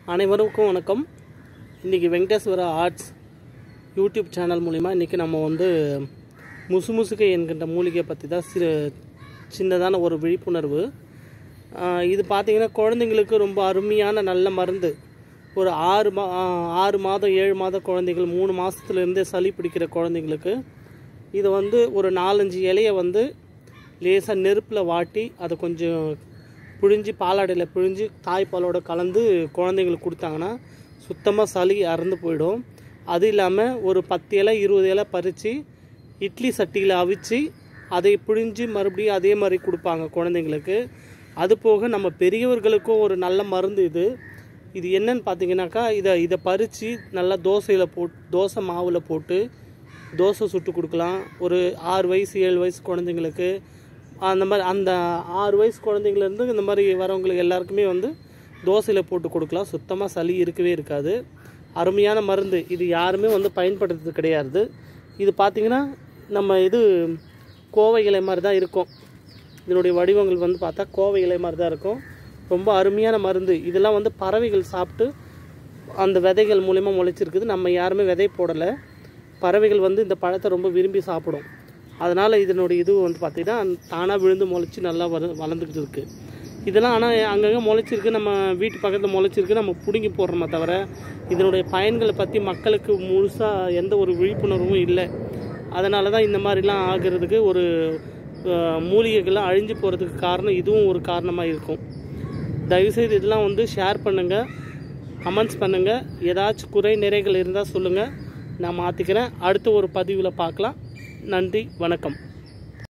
அனைவருக்கும் வணக்கம் இன்றைக்கி வெங்கடேஸ்வரா ஆர்ட்ஸ் யூடியூப் சேனல் மூலிமா இன்றைக்கி நம்ம வந்து முசுமுசுகை என்கின்ற மூலிகையை பற்றி தான் சிறு சின்னதான ஒரு விழிப்புணர்வு ஆஹ் இது பார்த்திங்கன்னா குழந்தைங்களுக்கு ரொம்ப அருமையான நல்ல மருந்து ஒரு ஆறு மா ஆஹ் ஆறு மாதம் ஏழு மாத குழந்தைகள் மூணு மாதத்துலேருந்தே சளி பிடிக்கிற குழந்தைங்களுக்கு இதை வந்து ஒரு நாலஞ்சு இலையை வந்து லேசாக நெருப்பில் வாட்டி அதை கொஞ்சம் பிழிஞ்சு பாலாடையில் பிழிஞ்சு தாய்ப்பாலோட கலந்து குழந்தைங்களுக்கு கொடுத்தாங்கன்னா சுத்தமாக சளி அறந்து போயிடும் அது இல்லாமல் ஒரு பத்து இலை இருபது இலை பறித்து இட்லி சட்டியில் அவிச்சு அதை பிழிஞ்சு மறுபடியும் அதே மாதிரி கொடுப்பாங்க குழந்தைங்களுக்கு அது போக நம்ம பெரியவர்களுக்கும் ஒரு நல்ல மருந்து இது இது என்னன்னு பார்த்தீங்கன்னாக்கா இதை இதை பறித்து நல்லா தோசையில் போட் தோசை மாவில் போட்டு தோசை சுட்டு கொடுக்கலாம் ஒரு ஆறு வயசு ஏழு வயசு குழந்தைங்களுக்கு அந்த மாதிரி அந்த ஆறு வயசு குழந்தைங்கலேருந்து இந்த மாதிரி வரவங்களுக்கு எல்லாருக்குமே வந்து தோசையில் போட்டு கொடுக்கலாம் சுத்தமாக சளி இருக்கவே இருக்காது அருமையான மருந்து இது யாருமே வந்து பயன்படுத்துறது கிடையாது இது பார்த்திங்கன்னா நம்ம இது கோவை இலை மாதிரி தான் இருக்கும் இதனுடைய வடிவங்கள் வந்து பார்த்தா கோவை இலை மாதிரி தான் இருக்கும் ரொம்ப அருமையான மருந்து இதெல்லாம் வந்து பறவைகள் சாப்பிட்டு அந்த விதைகள் மூலிமா முளைச்சிருக்குது நம்ம யாருமே விதை போடலை பறவைகள் வந்து இந்த பழத்தை ரொம்ப விரும்பி சாப்பிடும் அதனால் இதனுடைய இது வந்து பார்த்திங்கன்னா தானாக விழுந்து முளைச்சி நல்லா வர வளர்ந்துக்கிட்டு இருக்குது இதெல்லாம் ஆனால் அங்கங்கே முளைச்சிருக்கு நம்ம வீட்டு பக்கத்தில் முளைச்சிருக்கு நம்ம பிடுங்கி போடுறோமே தவிர இதனுடைய பயன்களை பற்றி மக்களுக்கு முழுசாக எந்த ஒரு விழிப்புணர்வும் இல்லை அதனால தான் இந்த மாதிரிலாம் ஆகிறதுக்கு ஒரு அஹ், மூலிகைகள்லாம் அழிஞ்சு போகிறதுக்கு காரணம் இதுவும் ஒரு காரணமாக இருக்கும் தயவுசெய்து இதெல்லாம் வந்து ஷேர் பண்ணுங்கள் கமெண்ட்ஸ் பண்ணுங்கள் ஏதாச்சும் குறை நிறைகள் இருந்தால் சொல்லுங்கள் நான் மாற்றிக்கிறேன் அடுத்த ஒரு பதிவில் பார்க்கலாம் நன்றி வணக்கம்